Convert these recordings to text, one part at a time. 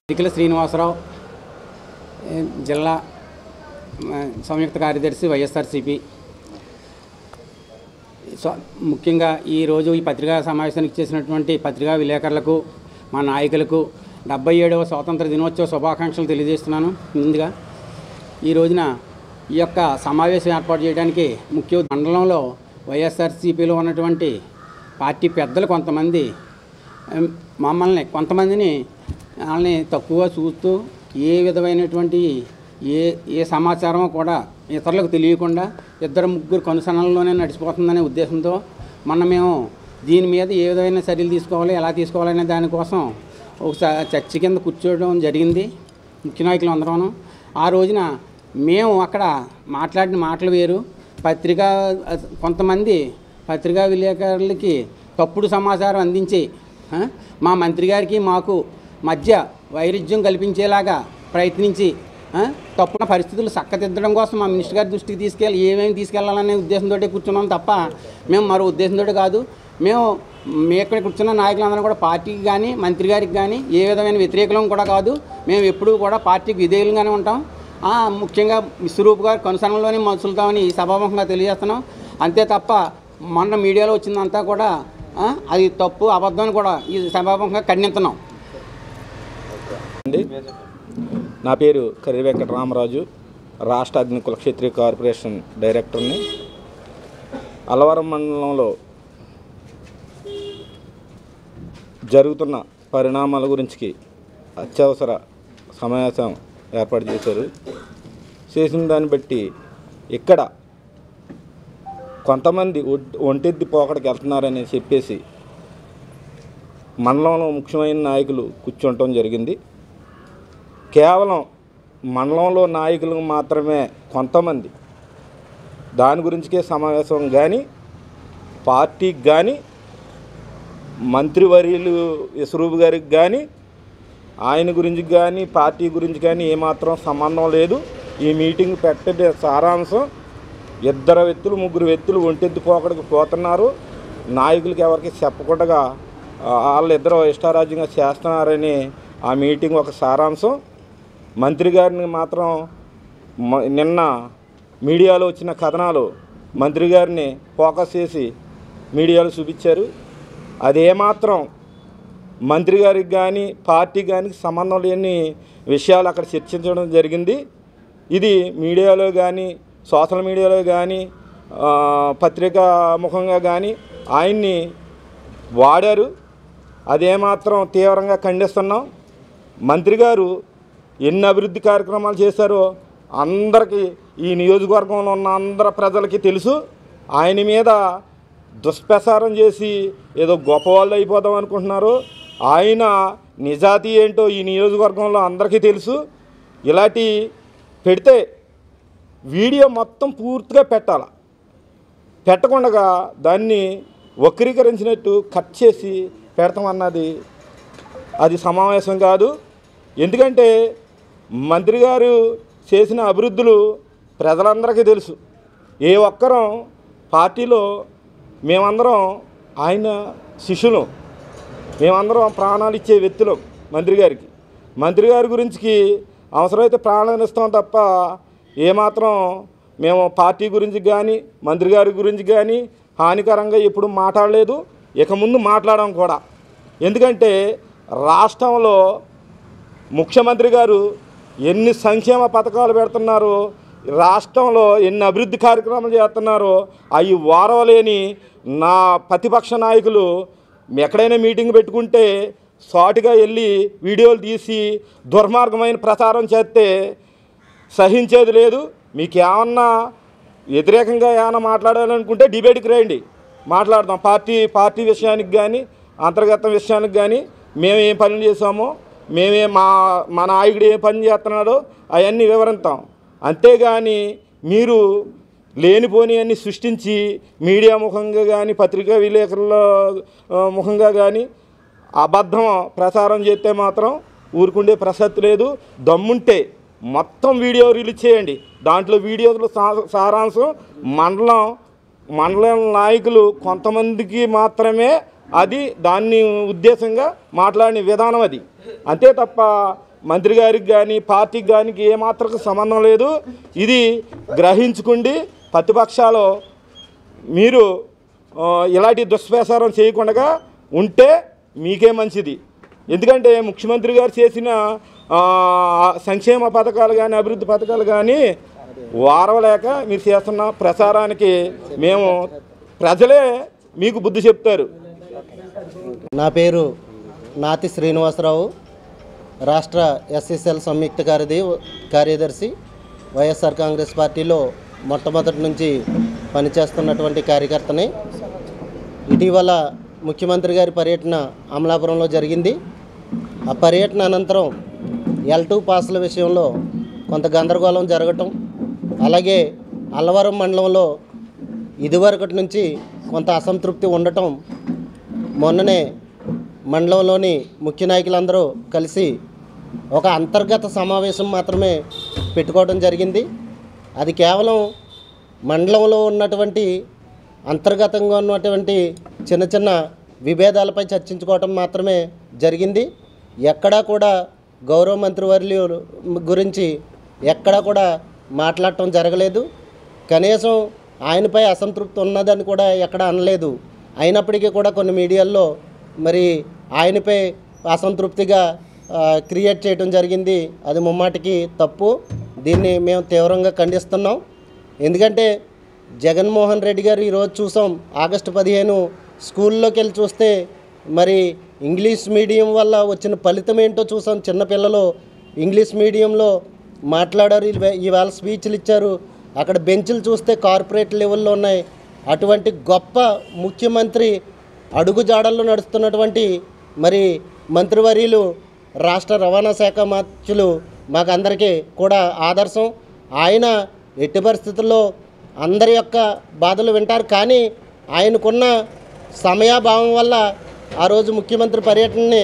ఇరికల శ్రీనివాసరావు ఏ, జిల్లా ఆ, సంయుక్త కార్యదర్శి వైఎస్ఆర్సిపి సో ముఖ్యంగా ఈరోజు ఈ పత్రికా సమావేశానికి చేసినటువంటి పత్రికా విలేకరులకు మా నాయకులకు డెబ్బై ఏడవ స్వాతంత్ర దినోత్సవ శుభాకాంక్షలు తెలియజేస్తున్నాను ముందుగా ఈ రోజున ఈ యొక్క సమావేశం ఏర్పాటు చేయడానికి ముఖ్య మండలంలో వైఎస్ఆర్సీపీలో ఉన్నటువంటి పార్టీ పెద్దలు కొంతమంది ఎం, మమ్మల్ని కొంతమందిని వాళ్ళని తక్కువ చూస్తూ ఏ విధమైనటువంటి ఏ ఏ సమాచారం కూడా ఇతరులకు తెలియకుండా ఇద్దరు ముగ్గురు కనుసనల్లోనే నడిచిపోతుందనే ఉద్దేశంతో మొన్న మేము దీని మీద ఏ విధమైన చర్యలు తీసుకోవాలి ఎలా తీసుకోవాలనే దానికోసం ఒకసారి చర్చ కింద కూర్చోవడం జరిగింది ముఖ్య నాయకులు అందరూ ఆ రోజున మేము అక్కడ మాట్లాడిన మాటలు వేరు పత్రికా కొంతమంది పత్రికా విలేకరులకి తప్పుడు సమాచారం అందించి ఆ, మా మంత్రి గారికి మాకు మధ్య వైరుధ్యం కల్పించేలాగా ప్రయత్నించి ఆ, తప్పున పరిస్థితులు చక్కదిద్దడం కోసం మా మినిస్టర్ గారి దృష్టికి తీసుకెళ్ళి ఏమేమి తీసుకెళ్లాలనే ఉద్దేశంతో కూర్చున్నాం తప్ప మేము మరో ఉద్దేశంతో కాదు మేము మీ ఇక్కడ కూర్చున్న నాయకులందరం కూడా పార్టీకి కానీ మంత్రి గారికి కానీ ఏ విధమైన వ్యతిరేకులం కూడా కాదు మేము ఎప్పుడూ కూడా పార్టీకి విధేయులుగానే ఉంటాం ఆ, ముఖ్యంగా విశ్వరూప్ గారు కొనసాగంలోనే మనుషులతామని ఈ సభాముఖంగా తెలియజేస్తున్నాం అంతే తప్ప మొన్న మీడియాలో వచ్చిందంతా కూడా ఆ, అది తప్పు అబద్ధం అని కూడా ఈ సభాముఖంగా ఖండిస్తున్నాం అండి నా పేరు కర్రి వెంకటరామరాజు రాష్ట్ర అగ్నికుల క్షత్రియ కార్పొరేషన్ డైరెక్టర్ని అల్లవరం మండలంలో జరుగుతున్న పరిణామాల గురించి అత్యవసర సమావేశం ఏర్పాటు చేశారు చేసిన దాన్ని బట్టి ఇక్కడ కొంతమంది ఒంటి- ఒంటెద్ది పోకడకి వెళ్తున్నారని చెప్పేసి మండలంలో ముఖ్యమైన నాయకులు కూర్చుంటం జరిగింది కేవలం మండలంలో నాయకులు మాత్రమే కొంతమంది దాని గురించికే సమావేశం కానీ పార్టీకి కానీ మంత్రివర్యులు యశ్రూబ్ గారికి కానీ ఆయన గురించి కానీ పార్టీ గురించి కానీ ఏమాత్రం సంబంధం లేదు ఈ మీటింగ్ పెట్టే సారాంశం ఇద్దరు వ్యక్తులు ముగ్గురు వ్యక్తులు ఒంటెద్దు పోకడికి పోతున్నారు నాయకులకి ఎవరికి చెప్పకుండా ఆ, వాళ్ళిద్దరూ ఇష్టారాజ్యంగా చేస్తున్నారని ఆ మీటింగ్ ఒక సారాంశం మంత్రి గారిని మాత్రం మ- నిన్న మీడియాలో వచ్చిన కథనాలు మంత్రి గారిని ఫోకస్ చేసి మీడియాలో చూపించారు అదేమాత్రం మంత్రి గారికి కానీ పార్టీ కానీ సంబంధం లేని విషయాలు అక్కడ చర్చించడం జరిగింది ఇది మీడియాలో కానీ సోషల్ మీడియాలో కానీ ఆ, పత్రికా ముఖంగా కానీ ఆయన్ని వాడారు అదేమాత్రం తీవ్రంగా ఖండిస్తున్నాం మంత్రి గారు ఎన్ని అభివృద్ధి కార్యక్రమాలు చేశారో అందరికీ ఈ నియోజకవర్గంలో ఉన్న అందరి ప్రజలకి తెలుసు ఆయన మీద దుష్ప్రచారం చేసి ఏదో గొప్పవాళ్ళు అయిపోదాం అనుకుంటున్నారు ఆయన నిజాతి ఏంటో ఈ నియోజకవర్గంలో అందరికీ తెలుసు ఇలాంటి పెడితే వీడియో మొత్తం పూర్తిగా పెట్టాల పెట్టకుండా దాన్ని వక్రీకరించినట్టు కట్ చేసి పెడతామన్నది అది సమావేశం కాదు ఎందుకంటే మంత్రి గారు చేసిన అభివృద్ధులు ప్రజలందరికీ తెలుసు ఏ ఒక్కరం పార్టీలో మేమందరం ఆయన శిష్యులు మేమందరం ప్రాణాలు ఇచ్చే వ్యక్తులం మంత్రి గారికి మంత్రి గారి గురించి అవసరమైతే ప్రాణాలు ఇస్తాం తప్ప ఏమాత్రం మేము పార్టీ గురించి కానీ మంత్రి గారి గురించి కానీ హానికరంగా ఎప్పుడు మాట్లాడలేదు ఇక ముందు మాట్లాడడం కూడా ఎందుకంటే రాష్ట్రంలో ముఖ్యమంత్రి గారు ఎన్ని సంక్షేమ పథకాలు పెడుతున్నారో రాష్ట్రంలో ఎన్ని అభివృద్ధి కార్యక్రమాలు చేస్తున్నారో అవి వారవలేని నా ప్రతిపక్ష నాయకులు ఎక్కడైనా మీటింగ్ పెట్టుకుంటే సాటుగా వెళ్ళి వీడియోలు తీసి దుర్మార్గమైన ప్రచారం చేస్తే సహించేది లేదు మీకు ఏమన్నా వ్యతిరేకంగా ఏమైనా మాట్లాడాలనుకుంటే డిబేట్కి రండి మాట్లాడదాం పార్టీ పార్టీ విషయానికి కానీ అంతర్గత విషయానికి కానీ మేము ఏం పనులు చేసామో మేమే మా మా నాయకుడు ఏ పని చేస్తున్నాడో అవన్నీ వివరిస్తాం అంతేగాని మీరు లేనిపోని అన్ని సృష్టించి మీడియా ముఖంగా కానీ పత్రికా విలేకరుల ఆ, ముఖంగా కానీ అబద్ధం ప్రచారం చేస్తే మాత్రం ఊరుకుండే ప్రసక్తి లేదు దమ్ముంటే మొత్తం వీడియో రిలీజ్ చేయండి దాంట్లో వీడియోలో సా- సారాంశం మండలం మండలం నాయకులు కొంతమందికి మాత్రమే అది దాన్ని ఉద్దేశంగా మాట్లాడిన విధానం అది అంతే తప్ప మంత్రి గారికి కానీ పార్టీకి కానీ ఏమాత్రం సంబంధం లేదు ఇది గ్రహించుకుండి ప్రతిపక్షాలు మీరు ఆ, ఇలాంటి దుష్ప్రచారం చేయకుండా ఉంటే మీకే మంచిది ఎందుకంటే ముఖ్యమంత్రి గారు చేసిన ఆ, సంక్షేమ పథకాలు కానీ అభివృద్ధి పథకాలు కానీ వారవలేక మీరు చేస్తున్న ప్రచారానికి మేము ప్రజలే మీకు బుద్ధి చెప్తారు నా పేరు నాతి శ్రీనివాసరావు రాష్ట్ర ఎస్ఎస్ఎల్ సంయుక్త కార్యది కార్యదర్శి వైఎస్ఆర్ కాంగ్రెస్ పార్టీలో మొట్టమొదటి నుంచి పనిచేస్తున్నటువంటి కార్యకర్తని ఇటీవల ముఖ్యమంత్రి గారి పర్యటన అమలాపురంలో జరిగింది ఆ పర్యటన అనంతరం ఎల్ టూ పాసుల విషయంలో కొంత గందరగోళం జరగటం అలాగే అల్లవరం మండలంలో ఇదివరకటి నుంచి కొంత అసంతృప్తి ఉండటం మొన్ననే మండలంలోని ముఖ్య నాయకులందరూ కలిసి ఒక అంతర్గత సమావేశం మాత్రమే పెట్టుకోవడం జరిగింది అది కేవలం మండలంలో ఉన్నటువంటి అంతర్గతంగా ఉన్నటువంటి చిన్న చిన్న విభేదాలపై చర్చించుకోవటం మాత్రమే జరిగింది ఎక్కడా కూడా గౌరవ మంత్రివర్యులు గురించి ఎక్కడా కూడా మాట్లాడటం జరగలేదు కనీసం ఆయనపై అసంతృప్తి ఉన్నదని కూడా ఎక్కడ అనలేదు అయినప్పటికీ కూడా కొన్ని మీడియాల్లో మరి ఆయనపై అసంతృప్తిగా ఆ, క్రియేట్ చేయడం జరిగింది అది ముమ్మాటికి తప్పు దీన్ని మేము తీవ్రంగా ఖండిస్తున్నాం ఎందుకంటే జగన్మోహన్ రెడ్డి గారు ఈరోజు చూసాం ఆగస్టు పదిహేను స్కూల్లోకి వెళ్ళి చూస్తే మరి ఇంగ్లీష్ మీడియం వల్ల వచ్చిన ఫలితం ఏంటో చూసాం చిన్నపిల్లలు ఇంగ్లీష్ మీడియంలో మాట్లాడారు ఇవే- ఈవేళ స్పీచ్లు ఇచ్చారు అక్కడ బెంచ్లు చూస్తే కార్పొరేట్ లెవెల్లో ఉన్నాయి అటువంటి గొప్ప ముఖ్యమంత్రి అడుగుజాడల్లో నడుస్తున్నటువంటి మరి మంత్రివర్యులు రాష్ట్ర రవాణా శాఖ మంత్రులు మాకందరికీ కూడా ఆదర్శం ఆయన ఎట్టి పరిస్థితుల్లో అందరి యొక్క బాధలు వింటారు కానీ ఆయనకున్న సమయాభావం వల్ల ఆ రోజు ముఖ్యమంత్రి పర్యటనని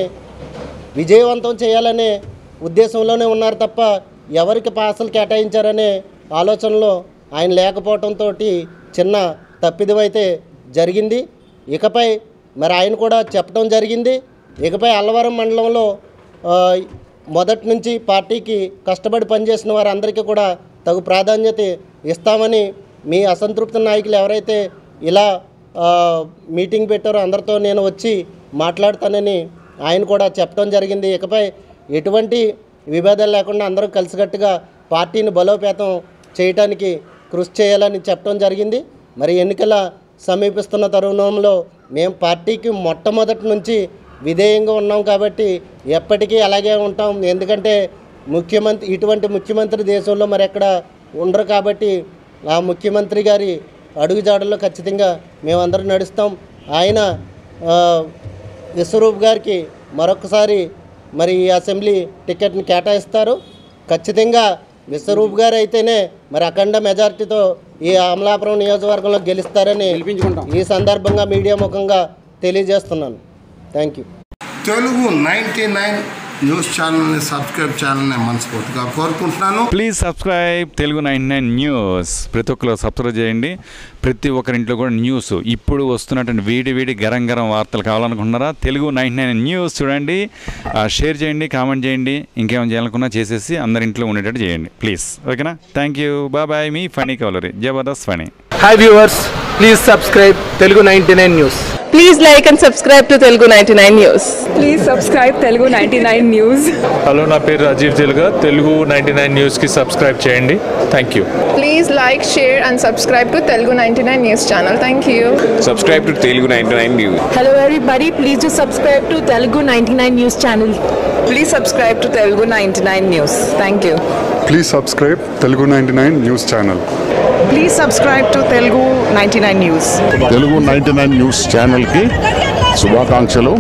విజయవంతం చేయాలనే ఉద్దేశంలోనే ఉన్నారు తప్ప ఎవరికి పాసలు కేటాయించారనే ఆలోచనలో ఆయన లేకపోవడంతో చిన్న తప్పిదమైతే జరిగింది ఇకపై మరి ఆయన కూడా చెప్పడం జరిగింది ఇకపై అల్లవరం మండలంలో ఆ, మొదటి నుంచి పార్టీకి కష్టపడి పనిచేసిన వారందరికీ కూడా తగు ప్రాధాన్యత ఇస్తామని మీ అసంతృప్త నాయకులు ఎవరైతే ఇలా ఆ, మీటింగ్ పెట్టారో అందరితో నేను వచ్చి మాట్లాడతానని ఆయన కూడా చెప్పడం జరిగింది ఇకపై ఎటువంటి విభేదాలు లేకుండా అందరూ కలిసికట్టుగా పార్టీని బలోపేతం చేయటానికి కృషి చేయాలని చెప్పడం జరిగింది మరి ఎన్నికల సమీపిస్తున్న తరుణంలో మేము పార్టీకి మొట్టమొదటి నుంచి విధేయంగా ఉన్నాం కాబట్టి ఎప్పటికీ అలాగే ఉంటాం ఎందుకంటే ముఖ్యమంత్రి ఇటువంటి ముఖ్యమంత్రి దేశంలో మరి ఎక్కడ ఉండరు కాబట్టి ఆ ముఖ్యమంత్రి గారి అడుగుజాడల్లో ఖచ్చితంగా మేమందరం నడుస్తాం ఆయన ఆ, విశ్వరూప్ గారికి మరొకసారి మరి ఈ అసెంబ్లీ టికెట్ని కేటాయిస్తారు ఖచ్చితంగా విశ్వరూప్ గారు అయితేనే మరి అఖండ మెజారిటీతో ఈ అమలాపురం నియోజకవర్గంలో గెలుస్తారని గెలిపించుకుంటాం. ఈ సందర్భంగా మీడియా ముఖంగా తెలియజేస్తున్నాను thank you Telugu ninety nine news ఛానల్ని సబ్స్క్రైబ్ చేయాలని మనస్ఫూర్తిగా కోరుకుంటున్నాను please subscribe Telugu nine nine news ప్రతి ఒక్కరు సబ్స్క్రైబ్ చేయండి ప్రతి ఒక్కరింట్లో కూడా న్యూస్ ఇప్పుడు వస్తున్నటువంటి వేడి వేడి గరం గరం వార్తలు కావాలనుకుంటున్నారా తెలుగు నైన్ నైన్ న్యూస్ చూడండి ఆ, షేర్ చేయండి కామెంట్ చేయండి ఇంకేమైనా చేయాలనుకున్నా చేసేసి అందరి ఇంట్లో ఉండేటట్టు చేయండి ప్లీజ్ ఓకేనా థ్యాంక్ యూ బాయ్ మీ ఫనీ కవలరీ Jabardasth Phani hi viewers please subscribe Telugu ninety nine news Please like and subscribe to Telugu 99 News. Please subscribe Telugu ninety nine news hello నా పేరు రాజీవ్ తెలుగా తెలుగు నైంటీ నైన్ న్యూస్కి సబ్స్క్రైబ్ చేయండి thank you Please like, share, and subscribe to Telugu 99 News channel. Thank you. subscribe to Telugu 99 News. Hello everybody, please do subscribe to Telugu 99 News channel. Please subscribe to Telugu ninety nine news thank you please subscribe Telugu ninety nine news channel please subscribe to Telugu ninety nine news Telugu ninety nine news ఛానల్కి శుభాకాంక్షలు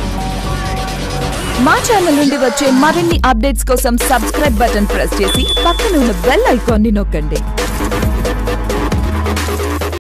మా channel నుండి వచ్చే మరిన్ని updates కోసం subscribe button press చేసి పక్కన ఉన్న బెల్ ఐకాన్ని నొక్కండి